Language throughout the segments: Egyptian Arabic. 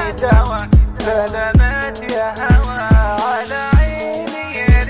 دوا سلامات يا هوا على عيني يا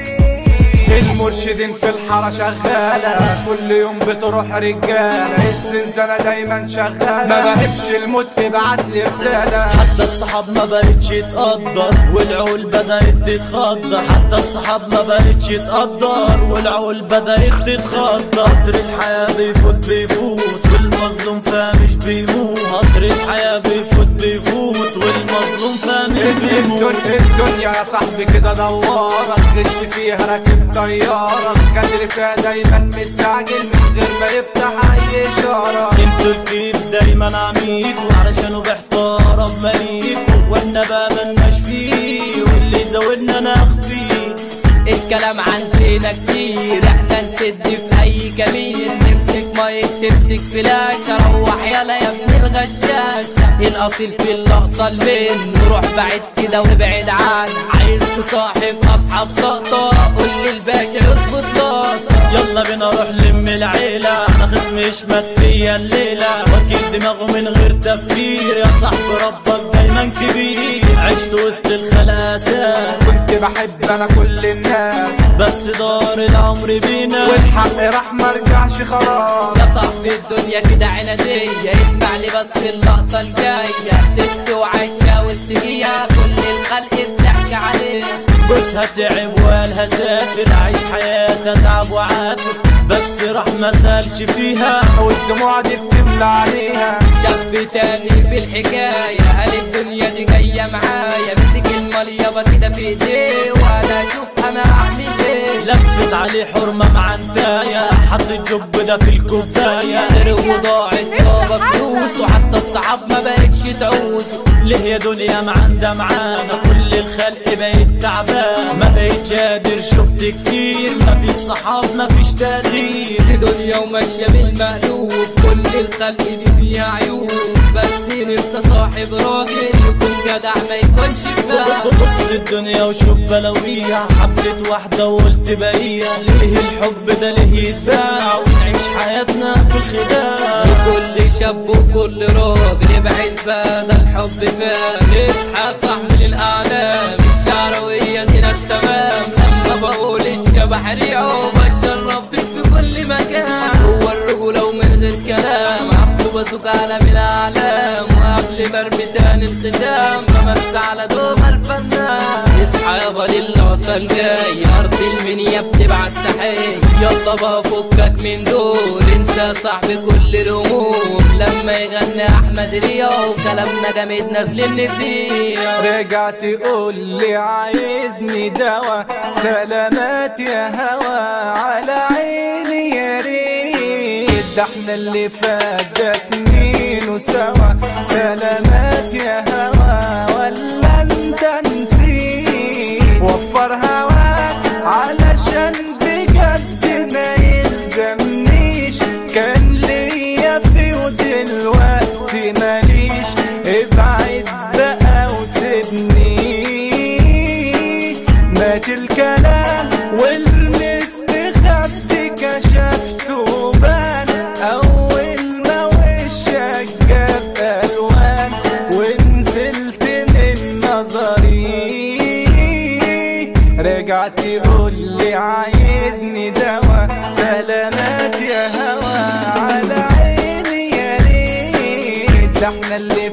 ريت المرشدين في الحارة شغالة كل يوم بتروح رجالة الزنزانة دايما شغالة ما بهبش الموت ابعت لي رسالة حتى الصحاب ما بقتش تقدر والعقول بدأت تتخدر حتى الصحاب ما بقتش تقدر والعقول بدأت تتخدر قطر الحياة بيفوت بيفوت والمظلوم فمش بيموت قطر الحياة بيفوت بيفوت والمظلوم فمش بيموت الدنيا الدنيا يا صاحبي كده دوارة غش فيها راكب طيارة كادر فيها دايما مستعجل من غير ما يفتح أي إشارة انتوا الكيف دايما عميكوا علشانه بحتار بمليكوا واحنا بقى ملناش فيه واللي زودنا نخفيه الكلام عندنا كتير احنا نسد في اي كمين نمسك مايك تمسك فلاش روح يلا يا ابن الغشاش الاصيل في الاقصى المن نروح بعيد كده ونبعد عن عايز تصاحب اصحاب سقطة قول للباشا يظبط لقطة يلا بينا نروح لم العيلة انا خصمي يشمت فيا الليلة وكيل دماغه من غير تفكير يا صاحبي ربك دايما كبير عشت وسط الخلاسات كنت بحب أنا كل الناس بس دار العمر بينا والحق راح مرجعش خلاص يا صاحبي الدنيا كده عنادية اسمع لي بس اللقطة الجاية ست وعايشة وسطيها كل الخلق بتحكي عليها جوزها تعب وقالها سافر عيش حياتها تعب وعافر بس راح ما سالش فيها والدموع دي بتملى عليها شاب تاني في الحكاية قال الدنيا دي جاية معايا مسك المال يابا كده في ايديه وانا اشوف انا اعمل ايه لفت عليه حرمة معداية حط الجب ده في الكوباية غير وضاعت يابا فلوس وحتى الصحاب ما بقتش تعوزه ليه يا دنيا ما عندها معانا كل الخلق بقيت تعبان ما بقيتش قادر شفت كتير ما فيش صحاب ما فيش تقدير في دنيا وماشية بالمقلوب كل الخلق دي فيها عيوب بس ننسى صاحب راجل يكون جدع ما يكونش فاهم بص الدنيا وشوف بلاويها حبيت واحدة وقلت بقية ليه الحب ده ليه يتباع ونعيش حياتنا في الخداع لكل شاب وكل راجل ابعد بقى ده الحب فاهم اصحى صاحبي للاعلام الشعروية دي ناس تمام لما بقول الشبح ريعه بشرب بيك في كل مكان هو الرجولة ومن غير كلام عبده بازوك عالم الاعلام وقبل ما ارمي تاني الختام بمس على دوم الفنان اصحى يابا للقطة الجاية ارض المنيا بتبعت تحية يلا بقى فكك من دول انسى يا صاحبي كل الهموم لما يغني احمد ريا وكلامنا جامد نازلين نسيم رجع تقول لي عايزني دوا سلامات يا هوا على عيني يا ريت ده احنا اللي فات دفنينه سوا سلامات يا هوا ولا انت نسيت وفر هواك علشان بجد ما يلزمنيش كان ليا في ودلوقتي ماليش ابعد بقى وسيبني مات الكلام والمستخبي كشفته بان اول ما وشك جاب الوان ونزلت من نظري رجعت تقول لي عايزني دوا سلامات يا هوا على عيني يا ريت ده احنا اللي